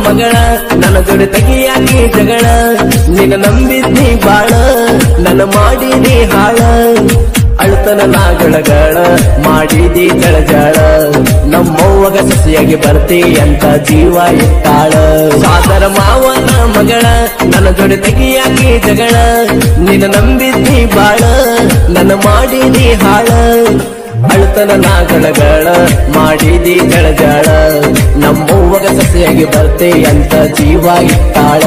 ಮಗಳ ನನ್ನ ಜೋಡಿ ತೆಗಿಯಾಗಿ ಜಗಳ ನಿನ್ನ ನಂಬಿದ್ನಿ ಬಾಳ ನನ್ನ ಮಾಡಿದಿ ಹಾಳ ಅಳ್ತನ ನಾಗಳಗಳ ಮಾಡಿದಿ ಜಳಜಾಳ ನಮ್ಮವ್ವಗ ಸಸಿಯಾಗಿ ಬರ್ತಿ ಅಂತ ಜೀವ ಇಟ್ಟಾಳ ಸಾದರ ಮಾವನ ಮಗಳ ನನ್ನ ಜೋಡಿ ತೆಗಿಯಾಗಿ ಜಗಳ ನಿನ್ನ ನಂಬಿದ್ನಿ ಬಾಳ ನನ್ನ ಮಾಡಿದಿ ಹಾಳ ಅಳ್ತನ ನಾಗಳಗಳ ಮಾಡಿದಿ ಜಳಜಾಳ ನಮ್ಮವ್ವಗ ಸಸಿಯಾಗಿ ಬರ್ತಿ ಅಂತ ಜೀವ ಇಟ್ಟಾಳ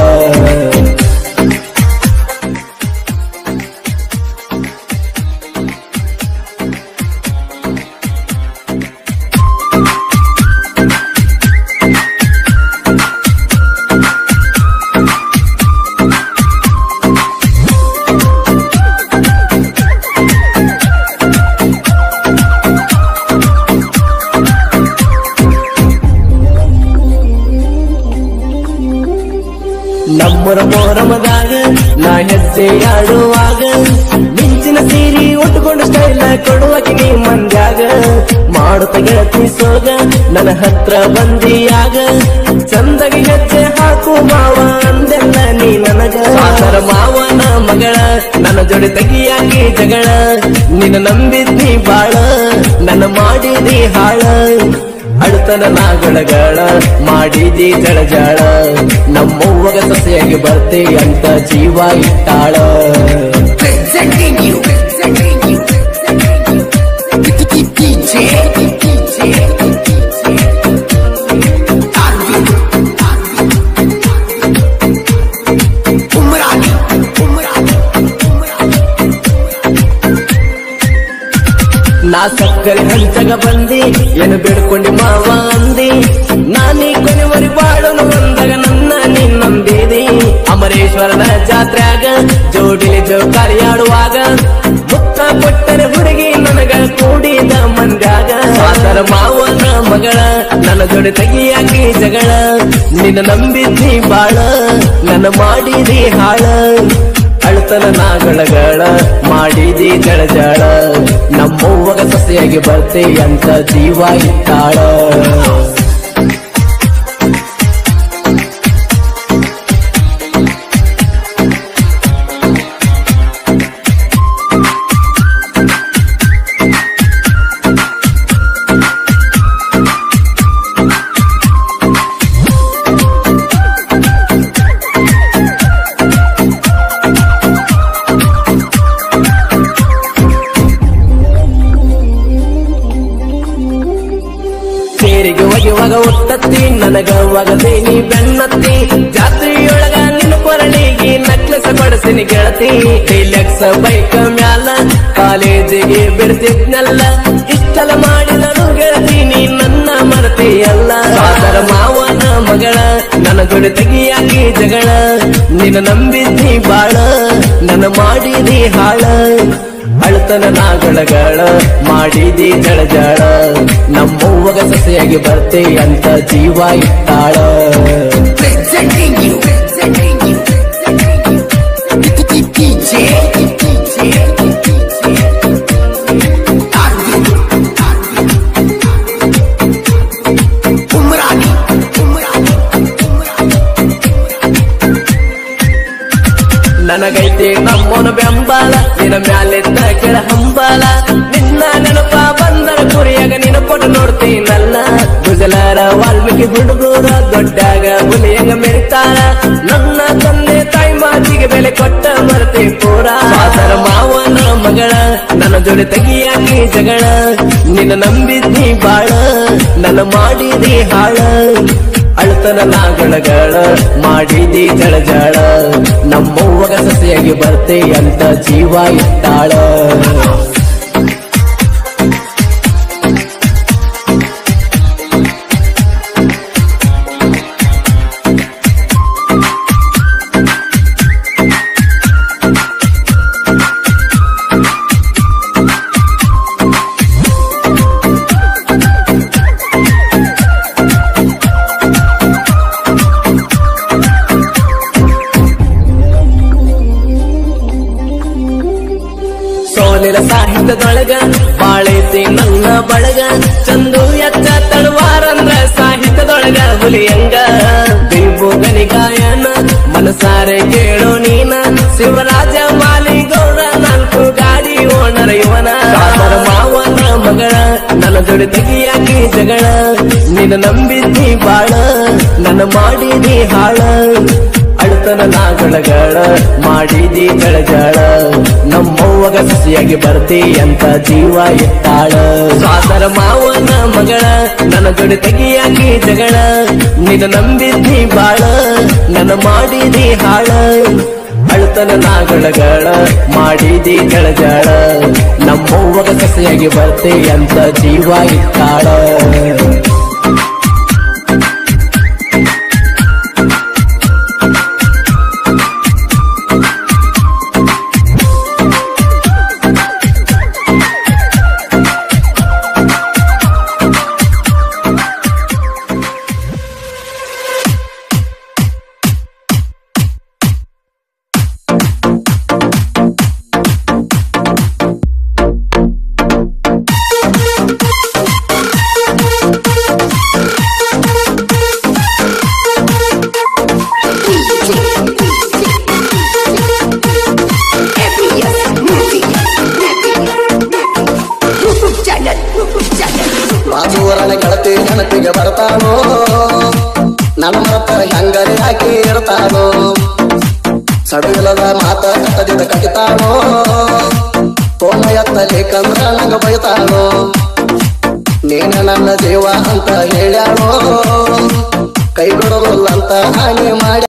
ನಮ್ಮರ ಮೋರಮದಾಗ ನಾ ಹೆಜ್ಜೆ ಆಡುವಾಗ ಮಿಂಚಿನ ಸೀರಿ ಉಟ್ಕೊಂಡು ಸ್ಟೈಲ ಕೊಡುವಕ್ಕೆ ನೀ ಮಂದ್ಯಾಗ ಮಾಡುತ್ತ ಗೆಳತಿ ಸೋಗ ನನ್ನ ಹತ್ರ ಬಂದಿಯಾಗ ಚಂದಗೆ ಹೆಜ್ಜೆ ಹಾಕು ಮಾವ ಅಂದೆಲ್ಲ ನೀ ನನಗ ಸಾದರ ಮಾವನ ಮಗಳ ನನ್ನ ಜೋಡಿ ತೆಗಿಯಾಗಿ ಜಗಳ ನಿನ್ನ ನಂಬಿದ್ನಿ ಬಾಳ ನನ್ನ ಮಾಡಿದಿ ಹಾಳ ಅಳ್ತನ ನಾಗಳಗಳ ಮಾಡಿದಿ ಜಳಜಾಳ ನಮ್ಮವ್ವಗ ಸಸೆಯಾಗಿ ಬರ್ತಿ ಅಂತ ಜೀವ ಇಟ್ಟಾಳ Presenting you, presenting you, DJ, DJ, Arvind, Umrani, Umrani, ನಾ ಸಕ್ಕರೆ ಹಂಚಗ ಬಂದಿ ಏನು ಬೇಡ್ಕೊಂಡಿ ಮಾವ ಅಂದಿ ನಾನೀ ಕೊನೆವರಿ ಬಾಳನು ಅಂದಾಗ ನನ್ನ ನೀ ನಂಬಿದಿ ಅಮರೇಶ್ವರನ ಜಾತ್ರ್ಯಾಗ ಜೋಡಿಲಿ ಜೋಕಾಲಿ ಆಡುವಾಗ ಮುತ್ತ ಕೊಟ್ಟರೆ ಹುಡುಗಿ ನನಗ ಕೂಡಿದ ಮಂದ್ಯಾಗ ಸಾದರ ಮಾವನ ಮಗಳ ನನ್ನ ಜೋಡಿ ತೆಗಿಯಾಕಿ ಜಗಳ ನಿನ್ನ ನಂಬಿದ್ದಿ ಬಾಳ ನನ್ನ ಮಾಡಿದಿ ಹಾಳ ಅಳ್ತನ ನಾಗಳಗಳ ಮಾಡಿದಿ ಜಳಜಾಳ ನಮ್ಮವ್ವಗ ಸಸೆಯಾಗಿ ಬರ್ತಿ ಅಂತ ಜೀವ ಇಟ್ಟಾಳ ಸೇರಿಗೆ ಒಗೆವಾಗ ಒತ್ತತ್ತಿ ನನಗ ಒಗದೇನಿ ಬೆನ್ನತ್ತಿ ಜಾತ್ರೆಯೊಳಗ ನಿನ್ನ ಕೊರಳಿಗೆ ನಕ್ಲೆಸ ಕೊಡಸಿನಿ ಗೆಳತಿ ರಿಲ್ಯಾಕ್ಸ್ ಬೈಕ್ ಮ್ಯಾಲ ಕಾಲೇಜಿಗೆ ಬಿಡ್ತಿದ್ನಲ್ಲ ಇಷ್ಟೆಲ್ಲ ಮಾಡಿದನು ಗೆಳತಿ ನೀ ನನ್ನ ಮರತಿಯಲ್ಲ ಸಾದರ ಮಾವನ ಮಗಳ ನನ್ನ ಜೋಡಿ ತೆಗಿಯಾಗಿ ಜಗಳ ನಿನ್ನ ನಂಬಿದ್ದಿ ಬಾಳ ನನ್ನ ಮಾಡಿದಿ ಹಾಳ ಅಳ್ತನ ನಾಗಳಗಳ ಮಾಡಿದಿ ಜಳಜಾಳ ನಮ್ಮವ್ವಗ ಸಸೆಯಾಗಿ ಬರ್ತಿ ಅಂತ ಜೀವ ಇಟ್ಟಾಳ presenting you, presenting you, DJ, DJ, Arvind, Umrani, Umrani, ನನಗೈತೆ ನಮ್ಮನ ಬೆಂಬಲ ನಿನ್ನ ಮ್ಯಾಲೆತ್ತ ಕೆಳ ಹಂಬಲ ನಿನ್ನ ನೆನಪ ಬಂದರ ಕುರಿಯಾಗ ನಿನ್ನ ಕೊಟ್ಟು ನೋಡ್ತೀನಲ್ಲ ಗುಜಲಾರ ವಾಲ್ಮೀಕಿ ಹುಡುಗರ ದೊಡ್ಡಾಗ ಹುಲಿಯಂಗ ಮೆರಿತಾರ ನನ್ನ ತಂದೆ ತಾಯಿ ಮಾತಿಗೆ ಬೆಲೆ ಕೊಟ್ಟ ಮರತೆ ಪೂರ ಸಾದರ ಮಾವನ ಮಗಳ ನನ್ನ ಜೋಡಿ ತೆಗಿಯಾಕಿ ಜಗಳ ನಿನ್ನ ನಂಬಿದ್ದಿ ಬಾಳ ನನ್ನ ಮಾಡಿದಿ ಹಾಳ ಅಳ್ತನ ನಾಗಳಗಳ ಮಾಡಿದಿ ಜಳಜಾಳ ನಮ್ಮವ್ವಗ ಸಸೆಯಾಗಿ ಬರ್ತಿ ಅಂತ ಜೀವ ಇಟ್ಟಾಳ ಸೋಲಿನ ಸಾಹಿತ್ಯದೊಳಗ ಬಾಳೈತಿ ನನ್ನ ಬಳಗ ಚಂದು ಎಚ್ಚ ತಳುವಾರಂದ್ರ ಸಾಹಿತ್ಯದೊಳಗ ಹುಲಿಯಂಗ ಬಿಂಬ ಮನಸಾರೆ ಕೇಳು ನೀನ ಶಿವರಾಜ ಮಾಲಿಗೌಡ ನಾಲ್ಕು ಗಾಡಿ ಓನರ್ ಇವನ ಸಾಮರ ಮಾವನ ಮಗಳ ನನ್ನ ಜೋಡಿ ತೆಗಿಯಾಕಿ ಜಗಳ ನಿನ್ನ ನಂಬಿದ್ದಿ ಬಾಳ ನನ್ನ ಮಾಡಿದಿ ಹಾಳ ಅಳುತನ ನಾಗಳಗಳ ಮಾಡಿದಿ ಗಳಜಾಳ ನಮ್ಮವ್ವಗ ಸಸಿಯಾಗಿ ಬರ್ತಿ ಅಂತ ಜೀವ ಇಟ್ಟಾಳ ಸಾದರ ಮಾವನ ಮಗಳ ನನ್ನ ಜೋಡಿ ತೆಗಿಯಾಕಿ ಜಗಳ ನಿನ್ನ ನಂಬಿದ್ದಿ ಬಾಳ ನನ್ನ ಮಾಡಿದಿ ಹಾಳ ಅಳುತನ ನಾಗಳಗಳ ಮಾಡಿದಿ ಗಳಜಾಳ ನಮ್ಮವ್ವಗ ಸಸಿಯಾಗಿ ಬರ್ತಿ ಅಂತ ಜೀವ ಇಟ್ಟಾಳ ಬಾಜೂರನ ಗೆಳತಿ ನೆನಪಿಗೆ ಬರ್ತಾನೋ ನನ್ನ ಮರತ ಹೆಂಗರಿ ಹಾಕಿ ಇರ್ತಾನೋ ಸಡಗಲದ ಮಾತ ಕಟ್ಟದಿದ ಕಡಿತಾನೋ ಕೋಮ ಎತ್ತಲಿ ಕಂದ್ರ ನಂಗ ಬೈತಾನೋ ನೀನ ನನ್ನ ಜೀವ ಅಂತ ಹೇಳ್ಯಾನೋ ಕೈ ಬಿಡೋದಿಲ್ಲ ಅಂತ ಹಾನಿ ಮಾಡಿ